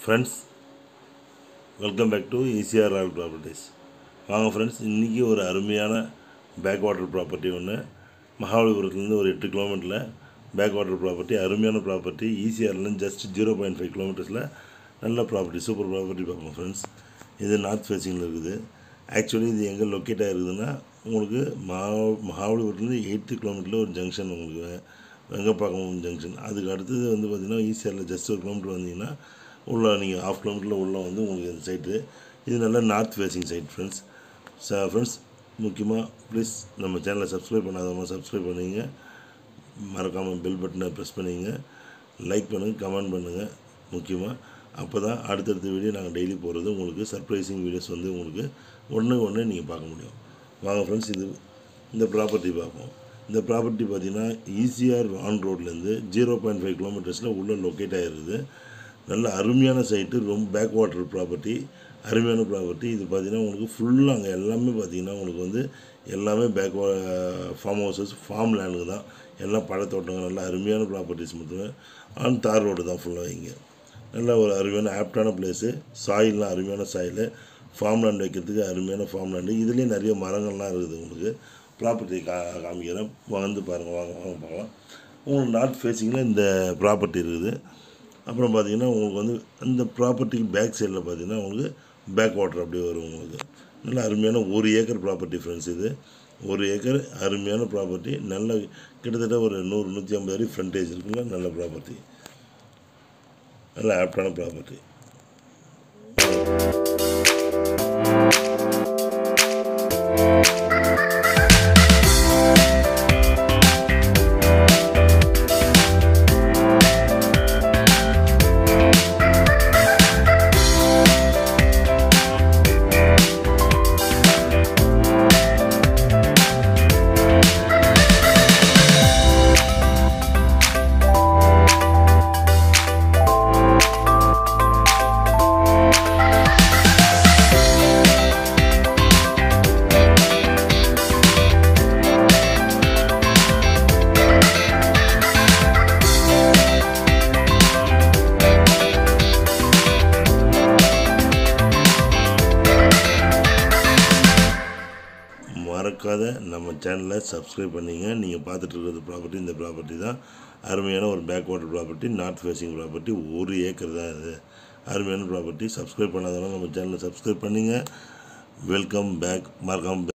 friends welcome back to ECR Royal Properties வாங்க friends இன்றைக்கி ஒரு அருமையான பேக் வாட்டர் ப்ராப்பர்ட்டி ஒன்று மகாபலிபுரத்துலேருந்து ஒரு எட்டு கிலோமீட்டரில் பேக் வாட்டர் ப்ராப்பர்ட்டி அருமையான ப்ராப்பர்ட்டி ஈசிஆர்லேருந்து ஜஸ்ட் ஜீரோ பாயிண்ட் ஃபைவ் கிலோமீட்டர்ஸில் நல்ல ப்ராப்பர்ட்டி சூப்பர் ப்ராப்பர்ட்டி பார்ப்போம் ஃப்ரெண்ட்ஸ் இது நார்த் ஃபேஸிங்கில் இருக்குது ஆக்சுவலி இது எங்கே லொக்கேட் ஆகிருக்குதுன்னா உங்களுக்கு மகா மகாபலிபுரத்துலேருந்து எயித்து கிலோமீட்டரில் ஒரு ஜங்ஷன் உங்களுக்கு வெ- வெங்கப்பாக்கம் ஜங்ஷன் அதுக்கு அடுத்தது வந்து பார்த்திங்கன்னா ஈசிஆரில் ஜஸ்ட் ஒரு கிலோமீட்டர் வந்தீங்கன்னா உள்ள நீங்கள் ஆஃப் கிலோமீட்டரில் உள்ள வந்து உங்களுக்கு இந்த சைட்டு இது நல்ல நார்த் ஃபேஸிங் சைட் ஃப்ரெண்ட்ஸ் ச ஃப்ரெண்ட்ஸ் முக்கியமாக ப்ளீஸ் நம்ம சேனலை சப்ஸ்கிரைப் பண்ணாதவங்க சப்ஸ்கிரைப் பண்ணிங்க மறக்காமல் பெல் பட்டனை ப்ரெஸ் பண்ணிங்க லைக் பண்ணுங்கள் கமெண்ட் பண்ணுங்கள் முக்கியமாக அப்போ தான் அடுத்தடுத்த வீடியோ நாங்கள் டெய்லி போடுறது உங்களுக்கு சர்ப்ரைசிங் வீடியோஸ் வந்து உங்களுக்கு ஒன்று ஒன்று நீங்கள் பார்க்க முடியும் வாங்க ஃப்ரெண்ட்ஸ் இது இந்த ப்ராப்பர்ட்டி பார்ப்போம் இந்த ப்ராப்பர்ட்டி பார்த்தீங்கன்னா ஈசிஆர் ஆன் ரோட்லேருந்து ஜீரோ பாயிண்ட் ஃபைவ் கிலோமீட்டர்ஸில் உள்ளே லொக்கேட் ஆகிருக்குது நல்ல அருமையான சைட்டு ரொம்ப பேக் வாட்டர் ப்ராப்பர்ட்டி அருமையான ப்ராப்பர்ட்டி இது பார்த்தீங்கன்னா உங்களுக்கு ஃபுல்லாக அங்கே எல்லாமே பார்த்தீங்கன்னா உங்களுக்கு வந்து எல்லாமே பேக் ஃபார்ம் ஹவுசஸ் ஃபார்ம் லேண்டுக்கு தான் எல்லாம் பழத்தோட்டங்கள் நல்ல அருமையான ப்ராப்பர்ட்டிஸ் மட்டுமே ஆன் தார் ரோடு தான் ஃபுல்லாக இங்கே நல்ல ஒரு அருமையான ஆப்டான பிளேஸு சாயில்லாம் அருமையான சாயில் ஃபார்ம் லேண்ட் வைக்கிறதுக்கு அருமையான ஃபார்ம் லேண்டு இதுலேயும் நிறைய மரங்கள்லாம் இருக்குது உங்களுக்கு ப்ராப்பர்ட்டி கா காமிக்கிறேன் வந்து பாருங்கள் வாங்க வாங்க பார்க்கலாம் உங்களுக்கு நார்த் ஃபேஸிங்கில் இந்த ப்ராப்பர்ட்டி இருக்குது அப்புறம் பார்த்தீங்கன்னா உங்களுக்கு வந்து அந்த ப்ராப்பர்ட்டிக்கு பேக் சைடில் பார்த்தீங்கன்னா உங்களுக்கு பேக் வாட்டர் அப்படியே வரும் உங்களுக்கு நல்ல அருமையான ஒரு ஏக்கர் ப்ராப்பர்ட்டி ஃப்ரெண்ட்ஸ் இது ஒரு ஏக்கர் அருமையான ப்ராப்பர்ட்டி நல்ல கிட்டத்தட்ட ஒரு நூறு நூற்றி ஐம்பது வரை ஃப்ரண்டேஜ் இருக்குங்க நல்ல ப்ராப்பர்ட்டி நல்ல ஆப்டான ப்ராப்பர்ட்டி மறக்காத நம்ம சேனலை சப்ஸ்கிரைப் பண்ணிங்க நீங்கள் பார்த்துட்டு இருக்கிறது ப்ராப்பர்ட்டி இந்த ப்ராப்பர்ட்டி தான் அருமையான ஒரு backwater property north facing property ஒரு ஏக்கர் தான் இது அருமையான ப்ராப்பர்ட்டி சப்ஸ்கிரைப் பண்ணாதவங்க நம்ம சேனலை சப்ஸ்கிரைப் பண்ணிங்க வெல்கம் பேக் மறக்காம